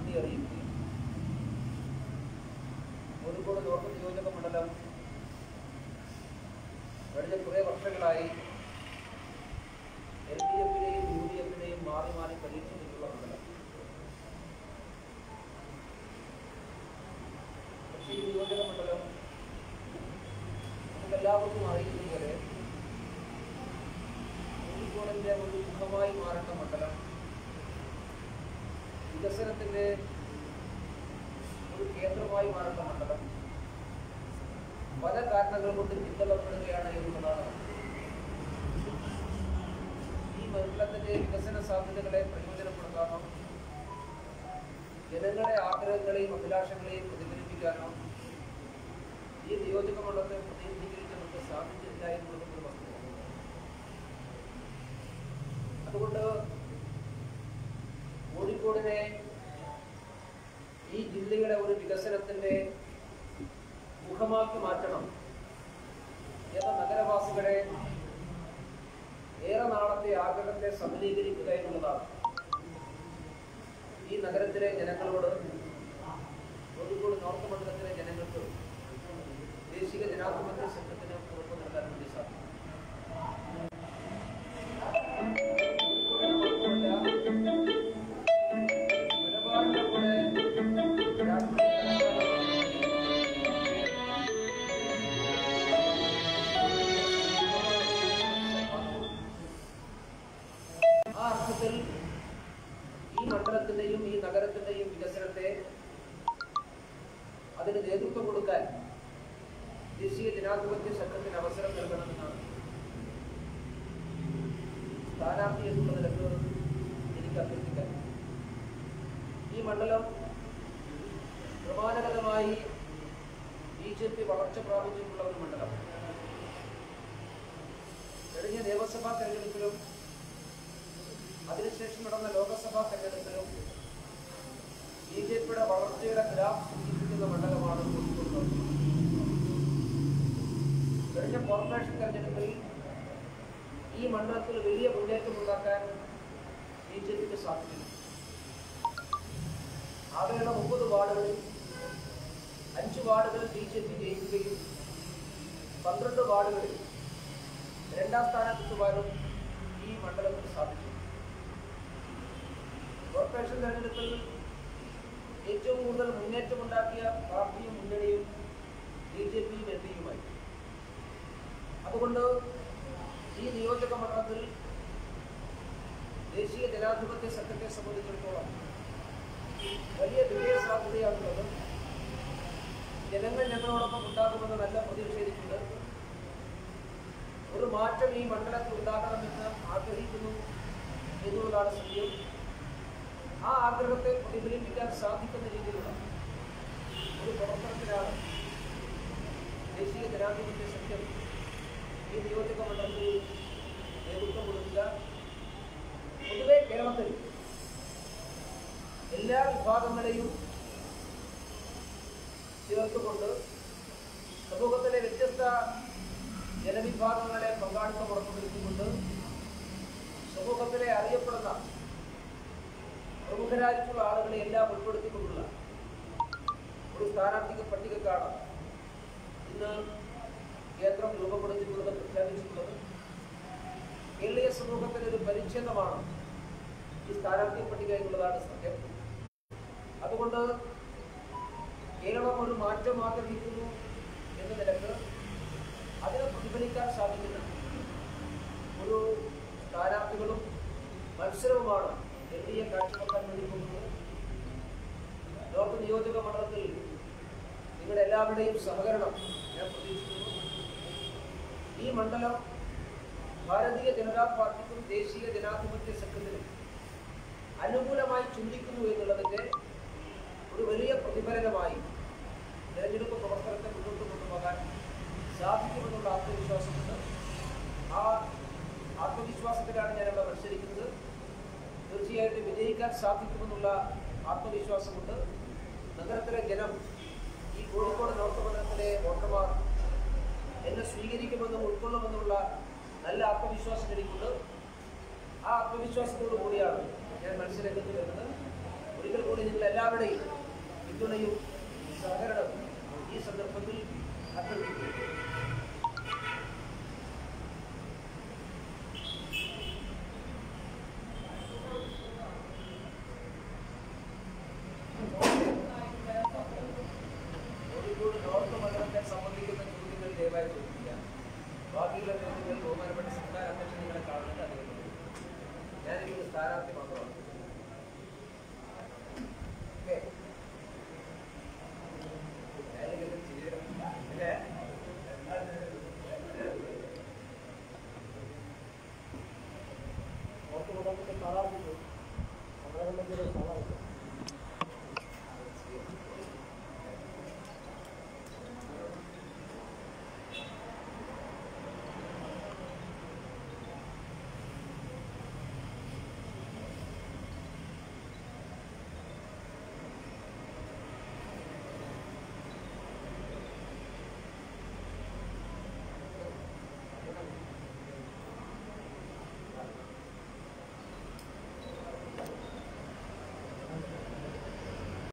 നന്ദി അറിയിക്കുകയും കോഴിക്കോട് നോർത്ത് നിയോജക മണ്ഡലം കഴിഞ്ഞ കുറേ വർഷങ്ങളായി എൽ ഡി എഫിനെയും യു ഡി എഫിനെയും മാറി മാറി പരീക്ഷിച്ചിട്ടുള്ള മണ്ഡലം പക്ഷേ ഈ നിയോജക മണ്ഡലം നമുക്ക് എല്ലാവർക്കും അറിയുന്നത് പോലെ കോഴിക്കോടിൻ്റെ ഒരു മുഖമായി മാറേണ്ട മണ്ഡലം വികസനത്തിൻ്റെ ഒരു കേന്ദ്രമായി മാറേണ്ട മണ്ഡലം പല കാരണങ്ങൾ കൊണ്ട് പിന്തള്ളപ്പെടുകയാണ് എന്നുള്ളതാണ് ഈ മണ്ഡലത്തിന്റെ വികസന സാധ്യതകളെ പ്രയോജനപ്പെടുത്താനോ ജനങ്ങളുടെ ആഗ്രഹങ്ങളെയും അഭിലാഷങ്ങളെയും പ്രതിഫലിപ്പിക്കാനോ ഈ നിയോജക മണ്ഡലത്തെ പ്രതിനിധീകരിച്ച് നമുക്ക് സാധിച്ചില്ല എന്നുള്ളത് ഒരു വസ്തുതയാണ് അതുകൊണ്ട് കോഴിക്കോടിനെ ഈ ജില്ലയുടെ ഒരു വികസനത്തിന്റെ മുഖമാക്കി മാറ്റണം എന്ന നഗരവാസികളെ ഏറെ നാളത്തെ ആഗ്രഹത്തെ സഫലീകരിക്കുക എന്നുള്ളതാണ് ഈ നഗരത്തിലെ ജനങ്ങളോട് കോഴിക്കോട് നോർത്ത് മണ്ഡലത്തിലെ ജനങ്ങൾക്ക് ദേശീയ ജനാധിപത്യ സംഘത്തിന് ഉറപ്പ് നൽകാൻ വേണ്ടി സാധിക്കും നിലപാടിലൂടെ ആ അർത്ഥത്തിൽ ഈ മണ്ഡലത്തിന്റെയും ഈ നഗരത്തിന്റെയും വികസനത്തെ അതിന് നേതൃത്വം കൊടുക്കാൻ ദേശീയ ജനാധിപത്യ സംഘത്തിന് അവസരം നൽകണമെന്നാണ് സ്ഥാനാർത്ഥി എന്നുള്ള നിലക്ക് എനിക്ക് അഭ്യർത്ഥിക്കാൻ ഈ മണ്ഡലം ക്രമാനുഗതമായി ബി ജെ പി വളർച്ച പ്രാപിച്ചിട്ടുള്ള ഒരു മണ്ഡലം കഴിഞ്ഞ നിയമസഭാ തെരഞ്ഞെടുപ്പിലും അതിനുശേഷം നടന്ന ലോക്സഭാ തെരഞ്ഞെടുപ്പിലും ബി ജെ പിയുടെ വളർച്ചയുടെ ഗ്രാഫ് സൂചിപ്പിക്കുന്ന മണ്ഡലമാണ് കോഴിക്കോട് ലോക്സഭ. കഴിഞ്ഞ കോർപ്പറേഷൻ തെരഞ്ഞെടുപ്പിൽ ഈ മണ്ഡലത്തിൽ വലിയ മുന്നേറ്റം ഉണ്ടാക്കാൻ ബി ജെ പിക്ക് സാധിച്ചില്ല ആകെയുള്ള മുപ്പത് വാർഡുകളിൽ അഞ്ച് വാർഡുകളിൽ ബി ജെ പി ജയിക്കുകയും പന്ത്രണ്ട് വാർഡുകളിൽ രണ്ടാം സ്ഥാനത്തെത്തുവാനും ഈ മണ്ഡലത്തിൽ സാധിച്ചു കോർപ്പറേഷൻ തെരഞ്ഞെടുപ്പിൽ ഏറ്റവും കൂടുതൽ മുന്നേറ്റമുണ്ടാക്കിയ പാർട്ടിയും മുന്നണിയും ബി ജെ പിയും എൻ ഡിയുമായി അതുകൊണ്ട് ഈ നിയോജക മണ്ഡലത്തിൽ ദേശീയ ജനാധിപത്യ സംഘത്തെ സംബന്ധിച്ചിടത്തോളം വലിയ വിജയ സാധ്യതയാണുള്ളത് ജനങ്ങൾ ഞങ്ങളോടൊപ്പം ഉണ്ടാകുമെന്ന് നല്ല പ്രതീക്ഷയിട്ടുണ്ട് ഒരു മാറ്റം ഈ മണ്ഡലത്തിൽ ഉണ്ടാകണമെന്ന് ആഗ്രഹിക്കുന്നു എന്നുള്ളതാണ് സത്യം ആ ആഗ്രഹത്തെ പ്രതിഫലിപ്പിക്കാൻ സാധിക്കുന്ന രീതിയിലുള്ള ഒരു പ്രവർത്തനത്തിനാണ് ദേശീയ ജനാധിപത്യ സഖ്യം ഈ നിയോജക മണ്ഡലത്തിൽ നേതൃത്വം കൊടുക്കുക പൊതുവെ കേരളത്തിൽ എല്ലാ വിഭാഗങ്ങളെയും ചേർത്തുകൊണ്ട് സമൂഹത്തിലെ വ്യത്യസ്ത ജനവിഭാഗങ്ങളെ പങ്കാളിത്തം ഉറപ്പുവരുത്തിക്കൊണ്ട് സമൂഹത്തിലെ അറിയപ്പെടുന്ന പ്രമുഖരായിട്ടുള്ള ആളുകളെ എല്ലാം ഉൾപ്പെടുത്തിക്കൊണ്ടുള്ള ഒരു സ്ഥാനാർത്ഥിക പട്ടികക്കാണ് ഇന്ന് കേന്ദ്രം രൂപപ്പെടുത്തിയിട്ടുള്ളത് പ്രഖ്യാപിച്ചിട്ടുള്ളത് കേരളീയ സമൂഹത്തിന് ഒരു പരിച്ഛേദമാണ് ഈ സ്ഥാനാർത്ഥി പട്ടിക എന്നുള്ളതാണ് സത്യം അതുകൊണ്ട് കേരളം ഒരു മാറ്റം ആഗ്രഹിക്കുന്നു എന്ന നിലക്ക് അതിനെ പ്രതിഫലിക്കാൻ സാധിക്കുന്ന ഒരു സ്ഥാനാർത്ഥികളും മത്സരവുമാണ് എൻ ഡി എ കാഴ്ചവെക്കാൻ വേണ്ടി പോകുന്നത് നോർത്ത് നിയോജക മണ്ഡലത്തിൽ നിങ്ങളുടെ എല്ലാവരുടെയും സഹകരണം ഞാൻ പ്രതീക്ഷിക്കുന്നു ഈ മണ്ഡലം ഭാരതീയ ജനതാ പാർട്ടിക്കും ദേശീയ ജനാധിപത്യ സംഘത്തിനും അനുകൂലമായി ചിന്തിക്കുന്നു എന്നുള്ളതിൻ്റെ ഒരു വലിയ പ്രതിഫലനമായി തെരഞ്ഞെടുപ്പ് പ്രവർത്തനത്തെ മുന്നോട്ട് കൊണ്ടുപോകാൻ സാധിക്കുമെന്നുള്ള ആത്മവിശ്വാസമുണ്ട് ആ ആത്മവിശ്വാസത്തിലാണ് ഞാൻ ഇവിടെ മത്സരിക്കുന്നത് തീർച്ചയായിട്ടും വിജയിക്കാൻ സാധിക്കുമെന്നുള്ള ആത്മവിശ്വാസമുണ്ട് നഗരത്തിലെ ജനം ഈ കോഴിക്കോട് നോർത്ത് മണ്ഡലത്തിലെ വോട്ടർമാർ എന്നെ സ്വീകരിക്കുമെന്നും ഉൾക്കൊള്ളുമെന്നുള്ള നല്ല ആത്മവിശ്വാസം എനിക്കുണ്ട് ആ ആത്മവിശ്വാസത്തോടു കൂടിയാണ് ഞാൻ മത്സരരംഗത്ത് വരുന്നത് ഒരു ഒരിക്കൽ കൂടി നിങ്ങൾ എല്ലാവരുടെയും പിന്തുണയും സഹകരണവും ഈ സന്ദർഭത്തിൽ അഭ്യർത്ഥിക്കുന്നു കോഴിക്കോട് നോർത്ത് മണ്ഡലത്തെ സംബന്ധിക്കുന്ന ചോദ്യങ്ങൾ ദയവായി ചോദിക്കുക ബാക്കിയുള്ള ചോദ്യങ്ങൾ ബഹുമാനപ്പെട്ട സംസ്ഥാന അധ്യക്ഷൻ നിങ്ങളെ കാണുന്നത് അദ്ദേഹം ഞാനിവിടെ സ്ഥാനാർത്ഥി മാത്രമാണ്